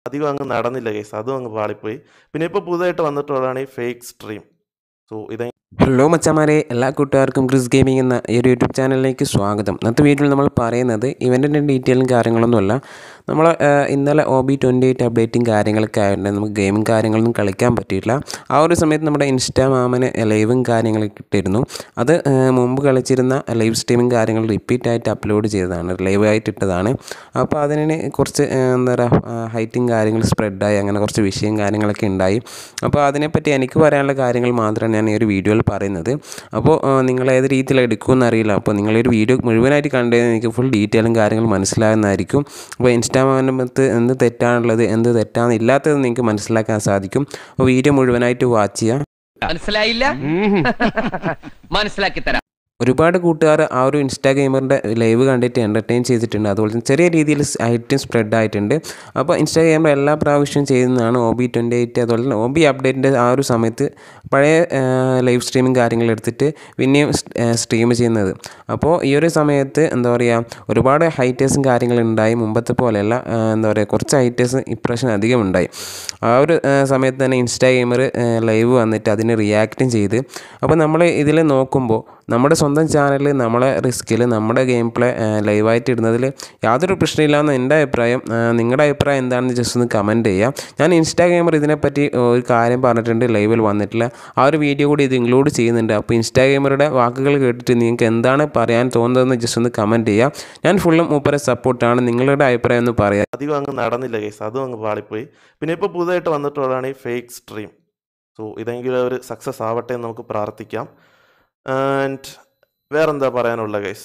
അധികം അങ്ങ് നടന്നില്ല കേസ് അതും അങ്ങ് പാളിപ്പോയി പിന്നെ ഇപ്പോൾ പുതുതായിട്ട് വന്നിട്ടുള്ളതാണ് ഈ ഫേക്ക് സ്ട്രീം സോ ഇത് ഹലോ മച്ചമാരെ എല്ലാ കൂട്ടുകാർക്കും ക്രിസ് ഗെയിമിംഗ് എന്ന ഈ ഒരു യൂട്യൂബ് ചാനലിലേക്ക് സ്വാഗതം ഇന്നത്തെ വീഡിയോയിൽ നമ്മൾ പറയുന്നത് ഇവൻറ്റിൻ്റെ ഡീറ്റെയിലും കാര്യങ്ങളൊന്നുമല്ല നമ്മൾ ഇന്നലെ ഒ ബി ട്വൻറ്റി എയ്റ്റ് അപ്ഡേറ്റും കാര്യങ്ങളൊക്കെ ആയതുകൊണ്ട് നമുക്ക് ഗെയിമും കാര്യങ്ങളൊന്നും കളിക്കാൻ പറ്റിയില്ല ആ ഒരു സമയത്ത് നമ്മുടെ ഇൻസ്റ്റാ മാമന് ലൈവും കാര്യങ്ങളൊക്കെ ഇട്ടിരുന്നു അത് ആ, മുമ്പ് കളിച്ചിരുന്ന ലൈവ് സ്ട്രീമും കാര്യങ്ങൾ റിപ്പീറ്റ് ആയിട്ട് അപ്ലോഡ് ചെയ്തതാണ് ലൈവ് ആയിട്ട് ഇട്ടതാണ് അപ്പോൾ അതിന് കുറച്ച് ആ, എന്താ പറയുക ഹൈറ്റും കാര്യങ്ങൾ സ്പ്രെഡായി അങ്ങനെ കുറച്ച് വിഷയം കാര്യങ്ങളൊക്കെ ഉണ്ടായി അപ്പോൾ അതിനെപ്പറ്റി എനിക്ക് പറയാനുള്ള കാര്യങ്ങൾ മാത്രമാണ് ഞാൻ ഈ ഒരു വീഡിയോയിൽ പറയുന്നത് അപ്പോൾ ആ, നിങ്ങൾ ഏത് രീതിയിൽ എടുക്കുമെന്ന് അറിയില്ല അപ്പോൾ നിങ്ങൾ ഈ ഒരു വീഡിയോ മുഴുവനായിട്ട് കണ്ടുകഴിഞ്ഞാൽ എനിക്ക് ഫുൾ ഡീറ്റെയിലും കാര്യങ്ങളും മനസ്സിലാകുന്നതായിരിക്കും അപ്പോൾ ഇൻസ്റ്റാഗ്രാമിനകത്ത് എന്ത് തെറ്റാണുള്ളത് എന്ത് തെറ്റാന്നില്ലാത്തത് നിങ്ങൾക്ക് മനസ്സിലാക്കാൻ സാധിക്കും അപ്പോൾ വീഡിയോ മുഴുവനായിട്ട് വാച്ച് ചെയ്യാം മനസ്സിലായില്ല മനസ്സിലാക്കി തരാം ഒരുപാട് കൂട്ടുകാർ ആ ഒരു ഇൻസ്റ്റാ ഗെയിമറിൻ്റെ ലൈവ് കണ്ടിട്ട് എൻ്റർടൈൻ ചെയ്തിട്ടുണ്ട് അതുപോലെ തന്നെ ചെറിയ രീതിയിൽ ഐറ്റം സ്പ്രെഡ് ആയിട്ടുണ്ട് അപ്പോൾ ഇൻസ്റ്റാ ഗെയിമർ എല്ലാ പ്രാവശ്യവും ചെയ്യുന്നതാണ് ഒ ബി ട്വൻറ്റി എയ്റ്റ് അതുപോലെ തന്നെ ഒ ബി അപ്ഡേറ്റിൻ്റെ ആ ഒരു സമയത്ത് പഴയ ലൈവ് സ്ട്രീമിങ് കാര്യങ്ങൾ എടുത്തിട്ട് പിന്നെയും സ്ട്രീം ചെയ്യുന്നത് അപ്പോൾ ഈ ഒരു സമയത്ത് എന്താ പറയുക ഒരുപാട് ഹൈറ്റേഴ്സും കാര്യങ്ങളും ഉണ്ടായി മുമ്പത്തെ പോലെയല്ല ആ, എന്താ പറയുക കുറച്ച് ഹൈറ്റേഴ്സ് ഇപ്രാവശ്യം അധികം ഉണ്ടായി ആ ഒരു ആ, സമയത്ത് തന്നെ ഇൻസ്റ്റാ ഗെയിമർ ലൈവ് വന്നിട്ട് അതിന് റിയാക്റ്റും ചെയ്ത് അപ്പോൾ നമ്മൾ ഇതിൽ നോക്കുമ്പോൾ നമ്മുടെ സ്വന്തം ചാനൽ നമ്മളെ റിസ്കിൽ നമ്മുടെ ഗെയിം പ്ലേ ലൈവായിട്ട് ഇടുന്നതിൽ യാതൊരു പ്രശ്നമില്ലാന്ന് എൻ്റെ അഭിപ്രായം ആ, നിങ്ങളുടെ അഭിപ്രായം എന്താണെന്ന് ജസ്റ്റ് ഒന്ന് കമൻറ്റ് ചെയ്യാം ഞാൻ ഇൻസ്റ്റാ ഗെയിമർ ഇതിനെപ്പറ്റി ഒരു കാര്യം പറഞ്ഞിട്ടുണ്ട് ലൈവിൽ വന്നിട്ടില്ല ആ ഒരു വീഡിയോ കൂടി ഇത് ഇൻക്ലൂഡ് ചെയ്യുന്നുണ്ട് അപ്പോൾ ഇൻസ്റ്റാ ഗെയിമറുടെ വാക്കുകൾ കേട്ടിട്ട് നിങ്ങൾക്ക് എന്താണ് പറയാൻ തോന്നുന്നതെന്ന് ജസ്റ്റ് ഒന്ന് കമൻറ്റ് ചെയ്യാം ഞാൻ ഫുള്ളും മൂപ്പരെ സപ്പോർട്ടാണ് നിങ്ങളുടെ അഭിപ്രായം ഒന്ന് പറയാം അധികം അങ്ങ് നടന്നില്ല കേസ് അതും അങ്ങ് പാളിപ്പോയി പിന്നെ ഇപ്പോൾ പുതുതായിട്ട് വന്നിട്ടുള്ളതാണ് ഈ ഫേക്ക് സ്ട്രീം സോ ഇതെങ്കിലും ഒരു സക്സസ് ആവട്ടെ എന്ന് നമുക്ക് പ്രാർത്ഥിക്കാം ആൻഡ് വേറെന്താ പറയാനുള്ള കേസ്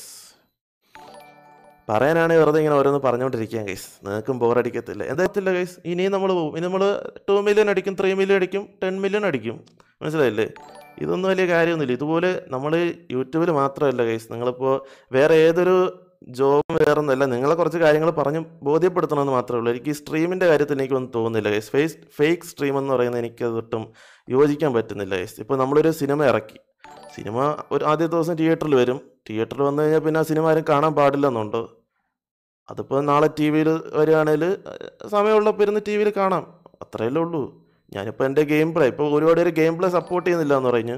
പറയാനാണെങ്കിൽ വെറുതെ ഇങ്ങനെ ഓരോന്ന് പറഞ്ഞുകൊണ്ടിരിക്കാം കേസ് നിങ്ങൾക്കും ബോറടിക്കത്തില്ല എന്താത്തില്ല കേസ് ഇനിയും നമ്മൾ പോകും ഇനി നമ്മൾ ടു മില്യൺ അടിക്കും ത്രീ മില്യൺ അടിക്കും ടെൻ മില്യൺ അടിക്കും മനസ്സിലായില്ലേ ഇതൊന്നും വലിയ കാര്യമൊന്നുമില്ല ഇതുപോലെ നമ്മൾ യൂട്യൂബിൽ മാത്രമല്ല കേസ് നിങ്ങളിപ്പോൾ വേറെ ഏതൊരു ജോബും വേറൊന്നുമല്ല നിങ്ങളെ കുറച്ച് കാര്യങ്ങൾ പറഞ്ഞ് ബോധ്യപ്പെടുത്തണമെന്ന് മാത്രമേ ഉള്ളൂ എനിക്ക് ഈ സ്ട്രീമിൻ്റെ കാര്യത്തിൽ എനിക്കൊന്നും തോന്നുന്നില്ല ഗൈസ് ഫേസ് ഫേക്ക് സ്ട്രീം എന്ന് പറയുന്നത് എനിക്കത് ഒട്ടും യോജിക്കാൻ പറ്റുന്നില്ല ഗൈസ് ഇപ്പോൾ നമ്മളൊരു സിനിമ ഇറക്കി സിനിമ ഒരു ആദ്യത്തെ ദിവസം തിയേറ്ററിൽ വരും തിയേറ്ററിൽ വന്നു കഴിഞ്ഞാൽ പിന്നെ ആ സിനിമ ആരും കാണാൻ പാടില്ല എന്നുണ്ടോ അതിപ്പോൾ നാളെ ടി വിയിൽ വരികയാണെങ്കിൽ സമയമുള്ളപ്പോൾ ഇരുന്ന് ടി വിയിൽ കാണാം അത്രയല്ലേ ഉള്ളൂ ഞാനിപ്പോൾ എൻ്റെ ഗെയിം പ്ലേ ഇപ്പോൾ ഒരുപാട് പേര് ഗെയിം പ്ലേ സപ്പോർട്ട് ചെയ്യുന്നില്ല എന്ന് പറഞ്ഞ്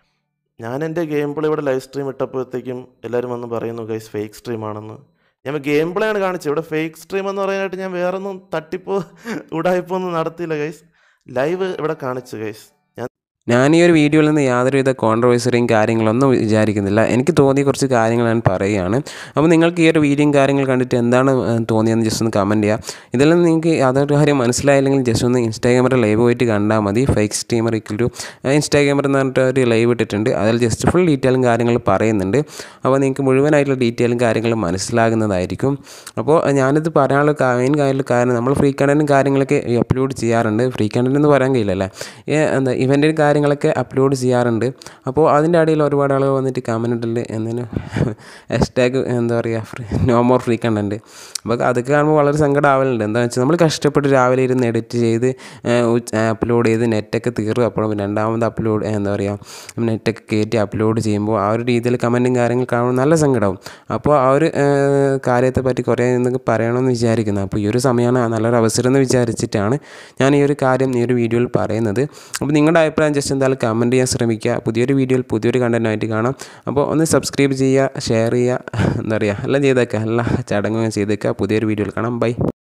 ഞാൻ എൻ്റെ ഗെയിം പ്ലേ ഇവിടെ ലൈവ് സ്ട്രീം ഇട്ടപ്പോഴത്തേക്കും എല്ലാവരും വന്ന് പറയുന്നു ഗൈസ് ഫേക്ക് സ്ട്രീം ആണെന്ന് ഞാൻ ഗെയിം പ്ലേ ആണ് കാണിച്ചത് ഇവിടെ ഫേക്ക് സ്ട്രീം എന്ന് പറയാനായിട്ട് ഞാൻ വേറെ ഒന്നും തട്ടിപ്പോ ഉടായ്പോ ഒന്നും നടത്തിയില്ല ഗൈസ് ലൈവ് ഇവിടെ കാണിച്ചു ഗൈസ് ഞാൻ ഞാൻ ഈ ഒരു വീഡിയോയിൽ നിന്ന് യാതൊരുവിധ കോൺട്രവേഴ്സറിയും കാര്യങ്ങളൊന്നും വിചാരിക്കുന്നില്ല എനിക്ക് തോന്നിയ കുറച്ച് കാര്യങ്ങൾ ഞാൻ പറയുകയാണ് അപ്പോൾ നിങ്ങൾക്ക് ഈ ഒരു വീഡിയോയും കാര്യങ്ങൾ കണ്ടിട്ട് എന്താണ് ഏഹ്, തോന്നിയതെന്ന് ജസ്റ്റ് ഒന്ന് കമൻറ്റ് ചെയ്യുക ഇതിൽ നിന്ന് നിങ്ങൾക്ക് യാതൊരു കാര്യം മനസ്സിലായില്ലെങ്കിൽ ജസ്റ്റ് ഒന്ന് ഇൻസ്റ്റാഗ്രാമിൻ്റെ ലൈവ് പോയിട്ട് കണ്ടാൽ മതി fake streamer equal to Instagrammer എന്ന് പറഞ്ഞിട്ട് ഒരു ലൈവ് ഇട്ടിട്ടുണ്ട് അതിൽ ജസ്റ്റ് ഫുൾ ഡീറ്റെയിലും കാര്യങ്ങൾ പറയുന്നുണ്ട് അപ്പോൾ നിങ്ങൾക്ക് മുഴുവനായിട്ടുള്ള ഡീറ്റെയിലും കാര്യങ്ങളും മനസ്സിലാകുന്നതായിരിക്കും അപ്പോൾ ഞാനിത് പറയാനുള്ള മെയിൻ കാര്യം കാരണം നമ്മൾ ഫ്രീ കണ്ടൻറ്റും കാര്യങ്ങളൊക്കെ അപ്ലോഡ് ചെയ്യാറുണ്ട് ഫ്രീ കണ്ടൻറ്റ് എന്ന് പറയാൻ കഴിയില്ലല്ലേ ഏ, എന്താ ഇവൻ്റ് കാര്യങ്ങളൊക്കെ അപ്ലോഡ് ചെയ്യാറുണ്ട് അപ്പോൾ അതിൻ്റെ ഇടയിൽ ഒരുപാട് ആളുകൾ വന്നിട്ട് കമൻറ്റ് ഇട്ടില്ല എന്തിനു ഹാഷ്ടാഗ് എന്താ പറയുക free no more free content അപ്പോൾ അതൊക്കെ കാണുമ്പോൾ വളരെ സങ്കടം ആവലുണ്ട് എന്താണെന്ന് വെച്ചാൽ നമ്മൾ കഷ്ടപ്പെട്ട് രാവിലെ ഇരുന്ന് എഡിറ്റ് ചെയ്ത് അപ്ലോഡ് ചെയ്ത് നെറ്റൊക്കെ തീർന്നു അപ്പോൾ രണ്ടാമത് അപ്ലോഡ് എന്താ പറയുക നെറ്റൊക്കെ കയറ്റി അപ്ലോഡ് ചെയ്യുമ്പോൾ ആ ഒരു രീതിയിൽ കമൻറ്റും കാര്യങ്ങൾ കാണുമ്പോൾ നല്ല സങ്കടമാവും അപ്പോൾ ആ ഒരു ഏഹ്, കാര്യത്തെ പറ്റി കുറേ എന്തൊക്കെ പറയണമെന്ന് വിചാരിക്കുന്നു അപ്പോൾ ഈ ഒരു സമയമാണ് നല്ലൊരു അവസരം എന്ന് വിചാരിച്ചിട്ടാണ് ഞാൻ ഈ ഒരു കാര്യം ഈ ഒരു വീഡിയോയിൽ പറയുന്നത് അപ്പോൾ നിങ്ങളുടെ അഭിപ്രായം ജസ്റ്റ് എന്തായാലും കമൻറ്റ് ചെയ്യാൻ ശ്രമിക്കുക പുതിയൊരു വീഡിയോയിൽ പുതിയൊരു കണ്ടൻറ്റുമായിട്ട് കാണാം അപ്പോൾ ഒന്ന് സബ്സ്ക്രൈബ് ചെയ്യുക ഷെയർ ചെയ്യുക എന്താ പറയുക എല്ലാം ചെയ്തേക്കുക എല്ലാ ചടങ്ങും ചെയ്തേക്കുക പുതിയൊരു വീഡിയോയിൽ കാണാം ബൈ